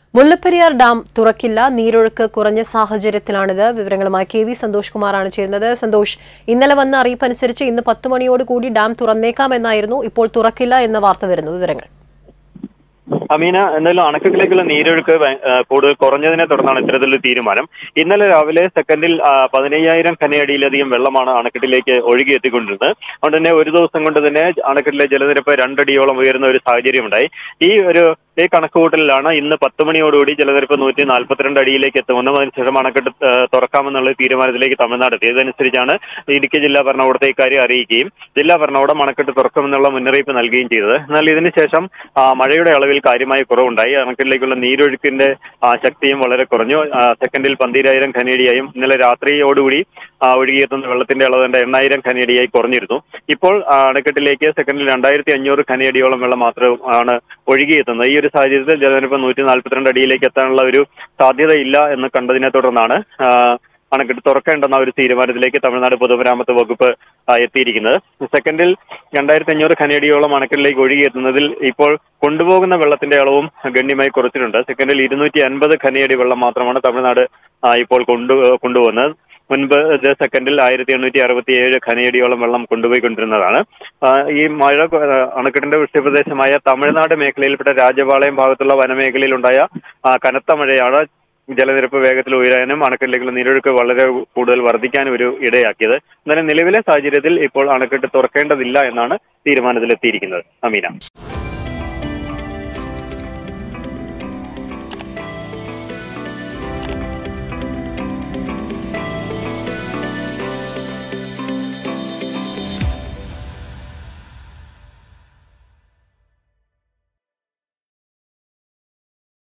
Mullaperiyar dam തുറക്കില്ല നീരൊഴുക്ക് കുറഞ്ഞ സാഹചര്യത്തിലാണിത് വിവരങ്ങളുമായി കെ വി സന്തോഷ് കുമാറാണ് ചേരുന്നത് സന്തോഷ് ഇന്നലെ വന്ന അറിയിപ്പനുസരിച്ച് ഇന്ന് പത്ത് മണിയോടുകൂടി ഡാം തുറന്നേക്കാമെന്നായിരുന്നു ഇപ്പോൾ തുറക്കില്ല എന്ന വാർത്ത വരുന്നു വിവരങ്ങൾ അമീന എന്തായാലും അണക്കെട്ടിലേക്കുള്ള നീരൊഴുക്ക് ഭയ- ആ, കൂടുതൽ കുറഞ്ഞതിനെ തുടർന്നാണ് ഇത്തരത്തിലൊരു തീരുമാനം ഇന്നലെ രാവിലെ സെക്കൻഡിൽ ആ, പതിനയ്യായിരം ഖനയടിയിലധികം വെള്ളമാണ് അണക്കെട്ടിലേക്ക് ഒഴുകിയെത്തിക്കൊണ്ടിരുന്നത് അതുകൊണ്ട് തന്നെ ഒരു ദിവസം കൊണ്ട് തന്നെ അണക്കെട്ടിലെ ജലനിരപ്പ് രണ്ടടിയോളം ഉയരുന്ന ഒരു സാഹചര്യമുണ്ടായി ഈ ഒരു ഈ കണക്കുകൂട്ടലിലാണ് ഇന്ന് പത്ത് മണിയോടുകൂടി ജലനിരപ്പ് നൂറ്റി നാൽപ്പത്തിരണ്ട് അടിയിലേക്ക് എത്തുമെന്നും അതിനുശേഷം അണക്കെട്ട് ആ, തുറക്കാമെന്നുള്ള തീരുമാനത്തിലേക്ക് തമിഴ്നാട് എത്തി ഇതനുസരിച്ചാണ് ഇടുക്കി ജില്ലാ ഭരണകൂടത്തെ ഇക്കാര്യം അറിയിക്കുകയും ജില്ലാ ഭരണകൂടം അണക്കെട്ട് തുറക്കുമെന്നുള്ള മുന്നറിയിപ്പ് നൽകുകയും ചെയ്തത് എന്നാൽ ഇതിനുശേഷം ആ, മഴയുടെ അളവിൽ കാര്യമായ കുറവുണ്ടായി അണക്കെട്ടിലേക്കുള്ള നീരൊഴുക്കിന്റെ ആ, ശക്തിയും വളരെ കുറഞ്ഞു ആ, സെക്കൻഡിൽ പന്തിരായിരം ഖനേഡിയായും ഇന്നലെ രാത്രിയോടുകൂടി ആ, ഒഴുകിയെത്തുന്ന വെള്ളത്തിന്റെ അളവ് തന്നെ എണ്ണായിരം ഖനേഡിയായി കുറഞ്ഞിരുന്നു ഇപ്പോൾ ആ, അണക്കെട്ടിലേക്ക് സെക്കൻഡിൽ രണ്ടായിരത്തി അഞ്ഞൂറ് ഖനേഡിയോളം വെള്ളം മാത്രമാണ് ഒഴുകിയെത്തുന്നത് ഈ ഒരു സാഹചര്യത്തിൽ ജലനിരപ്പ് നൂറ്റി നാൽപ്പത്തിരണ്ട് അടിയിലേക്ക് എത്താനുള്ള ഒരു സാധ്യതയില്ല എന്ന് കണ്ടതിനെ തുടർന്നാണ് ആ, അണക്കെട്ട് തുറക്കേണ്ടെന്ന ഒരു തീരുമാനത്തിലേക്ക് തമിഴ്നാട് പൊതുമരാമത്ത് വകുപ്പ് ആ, എത്തിയിരിക്കുന്നത് സെക്കൻഡിൽ രണ്ടായിരത്തി അഞ്ഞൂറ് ഖനേഡിയോളം അണക്കെട്ടിലേക്ക് ഒഴുകിയെത്തുന്നതിൽ ഇപ്പോൾ കൊണ്ടുപോകുന്ന വെള്ളത്തിന്റെ അളവും ഗണ്യമായി കുറച്ചിട്ടുണ്ട് സെക്കൻഡിൽ ഇരുന്നൂറ്റി അൻപത് ഖനയടി വെള്ളം മാത്രമാണ് തമിഴ്നാട് ആ, ഇപ്പോൾ കൊണ്ടു കൊണ്ടുപോകുന്നത് മുൻപ് ഇത് സെക്കൻഡിൽ ആയിരത്തി എണ്ണൂറ്റി അറുപത്തി ഏഴ് ഖനയടിയോളം വെള്ളം കൊണ്ടുപോയിക്കൊണ്ടിരുന്നതാണ് ആ, ഈ മഴ ആ, അണക്കെട്ടിന്റെ വൃഷ്ടിപ്രദേശമായ തമിഴ്നാട് മേഖലയിൽപ്പെട്ട രാജപാളയം ഭാഗത്തുള്ള വനമേഖലയിലുണ്ടായ ആ, കനത്ത മഴയാണ് ജലനിരപ്പ് വേഗത്തിൽ ഉയരാനും അണക്കെട്ടിലേക്കുള്ള നീരൊഴുക്ക് വളരെ കൂടുതൽ വർദ്ധിക്കാനും ഒരു ഇടയാക്കിയത് എന്നാലും നിലവിലെ സാഹചര്യത്തിൽ ഇപ്പോൾ അണക്കെട്ട് തുറക്കേണ്ടതില്ല എന്നാണ് തീരുമാനത്തിലെത്തിയിരിക്കുന്നത് അമീന